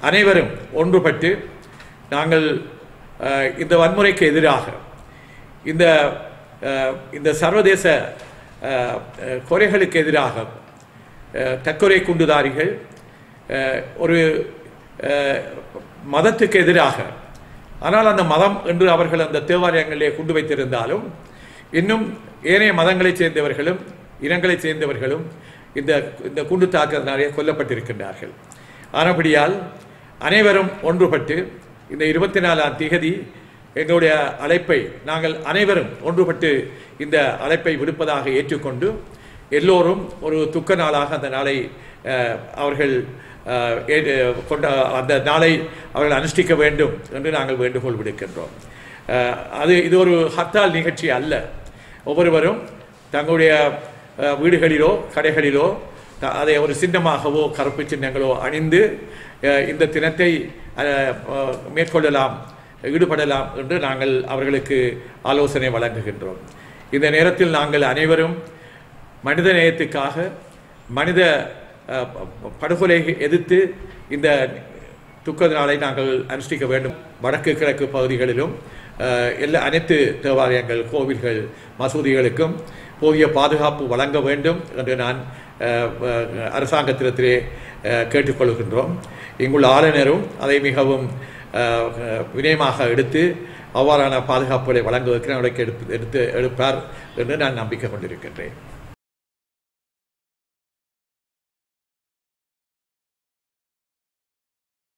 அனைவரும் ஒன்றுபட்டு நாங்கள் அஹ், இந்த வன்முறைக்கு எதிராக இந்த அஹ், இந்த சர்வதேச அஹ், அஹ், கொலைகளுக்கு எதிராக அஹ், தற்கொலை குண்டுதாரிகள் அஹ், ஒரு அஹ், மதத்துக்கு எதிராக ஆனால் அந்த மதம் என்று அவர்கள் அந்த தேவாலயங்களிலே குண்டு வைத்திருந்தாலும் இன்னும் ஏனைய மதங்களைச் சேர்ந்தவர்களும் இனங்களைச் சேர்ந்தவர்களும் இந்த இந்த குண்டு தாக்குதலினாலே கொல்லப்பட்டிருக்கின்றார்கள் ஆனபடியால் அனைவரும் ஒன்றுபட்டு இந்த இருபத்தி நாலாம் திகதி எங்களுடைய அழைப்பை நாங்கள் அனைவரும் ஒன்றுபட்டு இந்த அழைப்பை விடுப்பதாக ஏற்றுக்கொண்டு எல்லோரும் ஒரு துக்க நாளாக அந்த நாளை அஹ், அவர்கள் அஹ், ஏ- கொண்ட அந்த நாளை அவர்கள் அனுஷ்டிக்க வேண்டும் என்று நாங்கள் வேண்டுகோள் விடுக்கின்றோம் அஹ், அது இது ஒரு ஹர்த்தால் நிகழ்ச்சி அல்ல ஒவ்வொருவரும் தங்களுடைய அஹ், வீடுகளிலோ கடைகளிலோ த- அதை ஒரு சின்னமாகவோ கருப்பு சின்னங்களோ அணிந்து அஹ், இந்த தினத்தை அஹ், அஹ், மேற்கொள்ளலாம் ஈடுபடலாம் என்று நாங்கள் அவர்களுக்கு ஆலோசனை வழங்குகின்றோம் இந்த நேரத்தில் நாங்கள் அனைவரும் மனித நேயத்துக்காக மனித அஹ், ப- ப- படுகொலை எதிர்த்து இந்த துக்க நாளை நாங்கள் அனுஷ்டிக்க வேண்டும் வடக்கு கிழக்கு பகுதிகளிலும் அஹ், எல்லா அனைத்து தேவாலயங்கள் கோவில்கள் மசூதிகளுக்கும் போதிய பாதுகாப்பு வழங்க வேண்டும் என்று நான் அஹ், அஹ், அரசாங்கத்திடத்திலே அஹ், கேட்டுக்கொள்கின்றோம் இங்குள்ள ஆளுநரும் அதை மிகவும் அஹ், அஹ், வினயமாக எடுத்து அவ்வாறான பாதுகாப்புகளை வழங்குவதற்கு நடவடிக்கை எடுத்து எடுத்து எடுப்பார் என்று நான் நம்பிக்கை கொண்டிருக்கின்றேன்